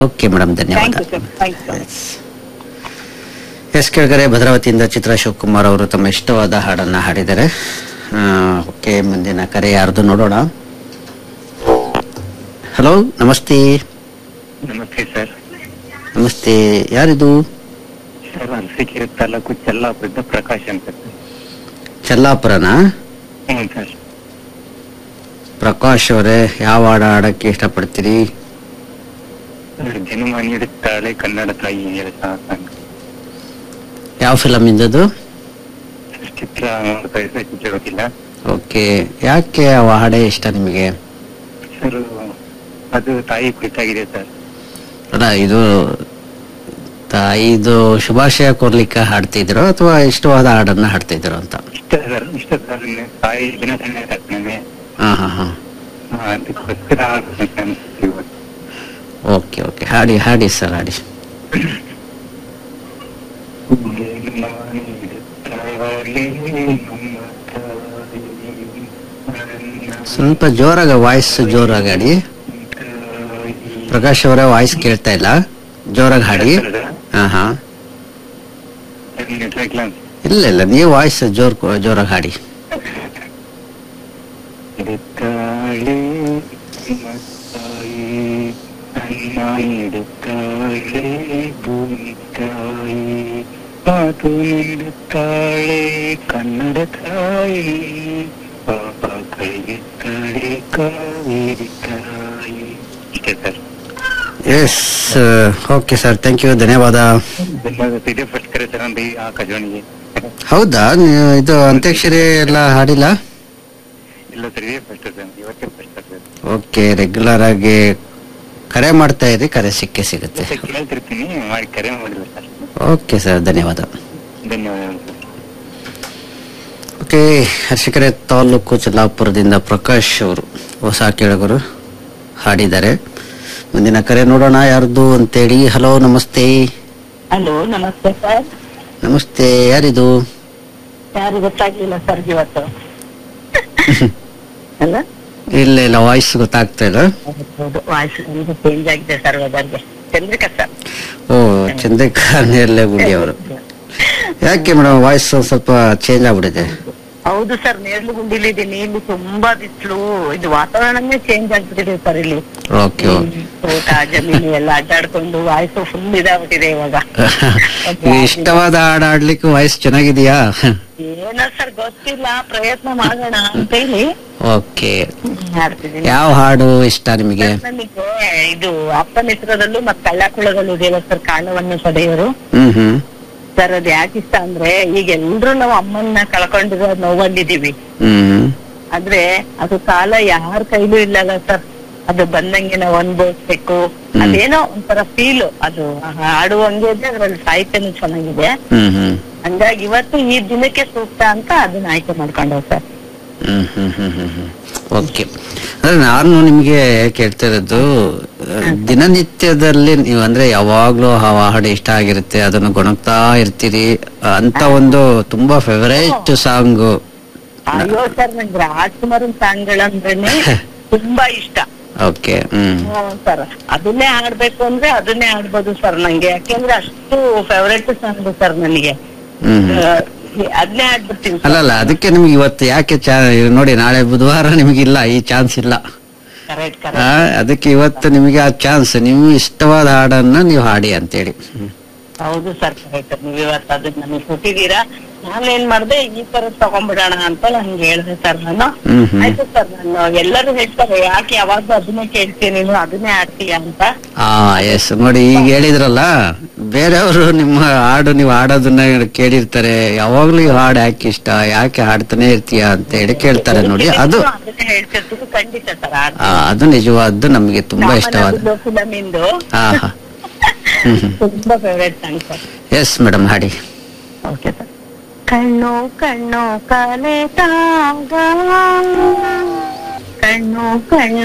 Okay madam ಧನ್ಯವಾದ thank you sir thank you sir yes ಕೆಳಗಡೆ ಭದ್ರಾವತಿಯಿಂದ ಚಿತ್ರ ಶಿವಕುಮಾರ್ ಅವರು ತಮ್ಮ ಇಷ್ಟವಾದ ಹಾಡನ್ನ ಹಾಡಿದ್ದಾರೆ ಆ, ಓಕೆ ಮುಂದಿನ ಕರೆ ಯಾರ್ದು ನೋಡೋಣ ಹಲೋ ನಮಸ್ತೆ ನಮಸ್ತೆ ಸರ್ ನಮಸ್ತೆ ಯಾರಿದು ಸರ್ ಅರಸೀಕೆರೆ ತಾಲೂಕು ಚೆಲ್ಲಾಪುರದ ಪ್ರಕಾಶ್ ಅಂತ ಸರ್. ಚಲ್ಲಾಪುರನ ಹ್ಞೂ ಸರ್ ಪ್ರಕಾಶ್ ಅವರೇ ಯಾವ ಹಾಡ ಹಾಡಕ್ಕೆ ಇಷ್ಟಪಡ್ತೀರಿ ಸರ್, ಜನ್ಮ ನೀಡುತ್ತಾಳೆ ಕನ್ನಡ ತಾಯಿ ಹೇಳಿ ಸಾಂಗ್ ಯಾವ ಫಿಲಮ್ ಇಂದದು ಸರ್, ಚಿತ್ರ ನೋಡ್ತಾ ಇದ್ರೆ ಚಿತ್ರ ಗೊತ್ತಿಲ್ಲ ಓಕೆ ಯಾಕೆ ಆ ಹಾಡೇ ಇಷ್ಟ ನಿಮಗೆ ಸರ್ ಅದು ತಾಯಿ ಕುರಿತಾಗಿದೆ ಸರ್ ಅಲ್ಲ ಇದು ತಾಯಿದು ಶುಭಾಶಯ ಕೋರ್ಲಿಕ್ಕೆ ಹಾಡ್ತಿದ್ರು ಅಥವಾ ಇಷ್ಟವಾದ ಹಾಡನ್ನ ಹಾಡ್ತಿದ್ರು ಅಂತ ಇಷ್ಟ ಸರ್ ಇಷ್ಟ ಸರ್ ಇನ್ನು ತಾಯಿ ದಿನಾಚರಣೆ ತಕ್ಷಣವೇ ಹಾ ಹಾ ಹಾ ಅದಕ್ಕೋಸ್ಕರ ಆಡ್ಬೇಕಂತ ಅನ್ಸುತ್ತೆ ಇವತ್ತು. ಓಕೆ ಓಕೆ ಹಾಡಿ ಹಾಡಿ ಸರ್ ಹಾಡಿ ಜನ್ಮ ನೀಡುತ್ತಾಳೆ ನಮ್ಮ ತಾಯಿ, ನನ್ನ ಸ್ವಲ್ಪ ಜೋರಾಗ ವಾಯ್ಸ್ ಜೋರಾಗಿ ಹಾಡಿ ತಾಯಿ. ಪ್ರಕಾಶ್ ಅವರ ವಾಯ್ಸ್ ಕೇಳ್ತಾ ಇಲ್ಲ ಜೋರಾಗಿ ಹಾಡಿ ಹಾ ಹಾ ನೆಟ್ವರ್ಕ್ ಇಲ್ಲ ಇಲ್ಲ ಇಲ್ಲ ನೀವು ವಾಯ್ಸ್ ಜೋರ್ ಜೋರಾಗಿ ಹಾಡಿ ಇಡುತ್ತಾಳೆ ತಾಯಿ ಅನ್ನ ನೀಡುತ್ತಾಳೆ ಭೂಮಿ ತಾಯಿ ಮಾತು ನೀಡುತ್ತಾಳೆ ಕನ್ನಡ ತಾಯಿ ಪಾಪ ಕೈಗೆತ್ತಾಳೆ ಕಾವೇರಿ ತಾಯಿ ಇಷ್ಟೇ sir yes okay sir thank you ಧನ್ಯವಾದ ಧನ್ಯವಾದ ಇದೇ ಫಸ್ಟ್ ಕರೆ ಸರ್ ಅಂದ್ರೆ ಆ ಕಜೋಣಿಗೆ ಹೌದಾ ನೀವು ಇದು ಅಂತ್ಯಾಕ್ಷರಿ ಎಲ್ಲ ಹಾಡಿಲ್ಲ ಇಲ್ಲ ಸರ್ ಇದೇ ಫಸ್ಟ್ ಸರ್ ಇವತ್ತೇ ಫಸ್ಟ್ ಸರ್ ಓಕೆ ರೆಗ್ಯುಲರ್ ಆಗಿ ಕರೆ ಮಾಡ್ತಾ ಇರಿ ಕರೆ ಸಿಕ್ಕೇ ಸಿಗುತ್ತೆ ಮತ್ತೆ ಕೇಳ್ತಿರ್ತೀನಿ ಮಾಡಿ ಕರೆ ಮಾಡಿಲ್ಲ ಸರ್ ಓಕೆ ಸರ್ ಧನ್ಯವಾದ ಧನ್ಯವಾದಗಳು ಸರ್ ಓಕೆ ಅರಸೀಕೆರೆ ತಾಲೂಕು ಚಲ್ಲಾಪುರದಿಂದ ಪ್ರಕಾಶ್ ಅವರು ಹೊಸ ಕೇಳಗರು ಹಾಡಿದ್ದಾರೆ ಮುಂದಿನ ಕರೆ ನೋಡೋಣ ಯಾರ್ದು ಅಂತೇಳಿ ಹಲೋ ನಮಸ್ತೆ ಹಲೋ ನಮಸ್ತೆ ಸರ್ ನಮಸ್ತೆ ಯಾರಿದು ಯಾರು ಗೊತ್ತಾಗ್ಲಿಲ್ಲ ಸರ್ ಇವತ್ತು ಅಲ್ಲ ಇಲ್ಲ ಇಲ್ಲ ವಾಯ್ಸ್ ಗೊತ್ತಾಗ್ತಾ ಇಲ್ಲ ಹೌದು ವಾಯ್ಸ್ ನಮ್ದು ಚೇಂಜ್ ಆಗಿದೆ ಸರ್ ವೆದರ್ಗೆ ಚಂದ್ರಿಕಾ ಸರ್ ಓ ಚಂದ್ರಿಕಾ ನೇರ್ಲೆ ಗುಂಡಿ ಅವರು ಯಾಕೆ ಮೇಡಮ್ ವಾಯ್ಸ್ ಸ್ವಲ್ಪ ಚೇಂಜ್ ಆಗ್ಬಿಟ್ಟಿದೆ ಹೌದು ಸರ್ ನೇರ್ಲು ಗುಂಡಿಲಿ ಇದ್ದೀನಿ ಇಲ್ಲಿ ತುಂಬಾ ಬಿಸಿಲು ಇದು ವಾತಾವರಣನೇ ಚೇಂಜ್ ಆಗ್ಬಿಟ್ಟಿದೆ ಸರ್ ಇಲ್ಲಿ ಓಕೆ ಹ್ಮ್, ತೋಟ ಜಮೀನು ಎಲ್ಲ ಅಡ್ಡಾಡ್ಕೊಂಡು ವಾಯ್ಸ್ ಫುಲ್ ಇದಾಗ್ಬಿಟ್ಟಿದೆ ಇವಾಗ ಇಷ್ಟವಾದ ಹಾಡು ಹಾಡ್ಲಿಕ್ಕೆ ವಾಯ್ಸ್ ಚೆನ್ನಾಗಿದೆಯಾ ಏನೋ ಸರ್ ಗೊತ್ತಿಲ್ಲ ಪ್ರಯತ್ನ ಮಾಡೋಣ ಅಂತ ಹೇಳಿ ಓಕೆ ಮಾಡ್ತಿದ್ದೀನಿ ಯಾವ ಹಾಡು ಇಷ್ಟ ನಿಮಗೆ ನನಗೆ ಇದು ಅಪ್ಪನ ಹೆಸರದಲ್ಲೂ ಮತ್ತೆ ಕಳ್ಳಕುಳದಲ್ಲೂ ಇದೆಯಲ್ಲ ಸರ್ ಕಾರಣವನ್ನು ಪಡೆಯೋರು ಹ್ಮ್ ಹ್ಮ್ ಸರ್ ಅದ್ ಯಾಕೆ ಇಷ್ಟ ಅಂದ್ರೆ ಈಗ ಎಲ್ರು ನಾವು ಅಮ್ಮನ್ನ ಕಳ್ಕೊಂಡಿರೋ ನೋವಲ್ಲಿದೀವಿ ಹ್ಮ್ ಆದ್ರೆ ಅದು ಕಾಲ ಯಾರ ಕೈಲೂ ಇಲ್ಲಲ್ಲ ಸರ್ ಅದು ಬಂದಂಗೆ ನಾವು ಅನ್ಭವಿಸ್ಬೇಕು ಅದೇನೋ ಒಂಥರ ಫೀಲ್ ಅದು ಹಾಡುವಂಗೆ ಇದೆ ಅದ್ರಲ್ಲಿ ಸಾಹಿತ್ಯನೂ ಚೆನ್ನಾಗಿದೆ ಹ್ಮ್ ಹ್ಮ್ ಹಂಗಾಗಿ ಇವತ್ತು ಈ ದಿನಕ್ಕೆ ಸೂಕ್ತ ಅಂತ ಅದನ್ನ ಆಯ್ಕೆ ಮಾಡ್ಕೊಂಡವ್ ಸರ್ ಹ್ಮ್ ಹ್ಮ್ ಹ್ಮ್ ಹ್ಮ್ ಹ್ಮ್ ಓಕೆ ಅಂದ್ರೆ ನಾನು ನಿಮ್ಗೆ ಕೇಳ್ತಾ ಇರೋದು ಅಹ್, ದಿನನಿತ್ಯದಲ್ಲಿ ನೀವು ಅಂದ್ರೆ ಯಾವಾಗ್ಲೂ ಆ ಹಾಡು ಇಷ್ಟ ಆಗಿರುತ್ತೆ ಅದನ್ನು ಗೊಣಗ್ತಾ ಇರ್ತೀರಿ ಅಂತ ಒಂದು ತುಂಬಾ ಫೇವರೇಟ್ ಸಾಂಗ್ ಅಯ್ಯೋ ಸರ್ ನಂಗೆ ರಾಜ್ಕುಮಾರನ್ ಸಾಂಗ್ಗಳಂದ್ರೇನೆ ತುಂಬಾ ಇಷ್ಟ ಓಕೆ ಹ್ಮ್ ಹ್ಮ್ ಸರ್ ಅದನ್ನೇ ಹಾಡ್ಬೇಕು ಅಂದ್ರೆ ಅದನ್ನೇ ಹಾಡ್ಬೋದು ಸರ್ ನಂಗೆ ಯಾಕೆಂದ್ರೆ ಅಷ್ಟು ಫೇವರೇಟ್ ಸಾಂಗ್ ಸರ್ ನನಗೆ ಹ್ಮ್ ಹ್ಮ್. ಅದನ್ನೇ ಹಾಡ್ಬಿಡ್ತೀನಿ ಅಲ್ಲ ಅಲ್ಲ ಅದಕ್ಕೆ ನಿಮ್ಗೆ ಇವತ್ತು ಯಾಕೆ ಚಾ ನೋಡಿ ನಾಳೆ ಬುಧವಾರ ನಿಮಗಿಲ್ಲ ಈ ಚಾನ್ಸ್ ಇಲ್ಲ ಕರೆಕ್ಟ್ ಆ, ಕರೆಕ್ಟ್ ಅದಕ್ಕೆ ಇವತ್ತು ನಿಮಗೆ ಆ ಚಾನ್ಸ್ ನಿಮ್ಗೆ ಇಷ್ಟವಾದ ಹಾಡನ್ನ ನೀವು ಹಾಡಿ ಅಂತೇಳಿ ಹ್ಮ್. ಹೌದು ಸರ್ ಕರೆಕ್ಟ್ ನೀವ್ ಇವತ್ತು ಅದನ್ನ ನಮಗೆ ಕೊಟ್ಟಿದ್ದೀರಾ ನಾನೇನ್ ಮಾಡ್ದೆ ಈ ತರ ತಗೊಂಡ್ಬಿಡೋಣ ಅಂತ ಹಂಗೆ ಹೇಳ್ದೆ ಸರ್ ನಾನು ಹ್ಮ್ ಹ್ಮ್ ಆಯ್ತು ಸರ್ ನಾನು ಎಲ್ಲರೂ ಹೇಳ್ತಾರೆ ಯಾಕೆ ಯಾವಾಗ್ಲೂ ಅದನ್ನೇ ಕೇಳ್ತೀಯ ನೀನು ಅದನ್ನೇ ಆಡ್ತೀಯ ಅಂತ ಆ ಎಸ್ ನೋಡಿ ಈಗ ಹೇಳಿದ್ರಲ್ಲ ಬೇರೆಯವರು ನಿಮ್ಮ ಹಾಡು ನೀವು ಹಾಡೋದನ್ನ ಕೇಳಿರ್ತಾರೆ ಯಾವಾಗ್ಲೂ ಈ ಹಾಡು ಯಾಕೆ ಇಷ್ಟ ಯಾಕೆ ಹಾಡ್ತಾನೆ ಇರ್ತೀಯ ಅಂತ ಹೇಳಿ ಕೇಳ್ತಾರೆ ನೋಡಿ ಅದು ಅದನ್ನೇ ಹೇಳ್ತಿರ್ತೀನಿ ಖಂಡಿತ ಸರ್ ಆ, ಅದು ನಿಜವಾದ್ದು ನಮಗೆ ತುಂಬಾ ಇಷ್ಟವಾದ ಫಿಲಮ್ ಇಂದು ಹಾ ಹಾ ಹ್ಮ್ ಹ್ಮ್ ತುಂಬಾ favourite song sir yes madam ಹಾಡಿ ಓಕೆ ಸರ್ ಕಣ್ಣು ಕಣ್ಣು ಕಲೆತಾಗ ಕಣ್ಣು ಕಣ್ಣು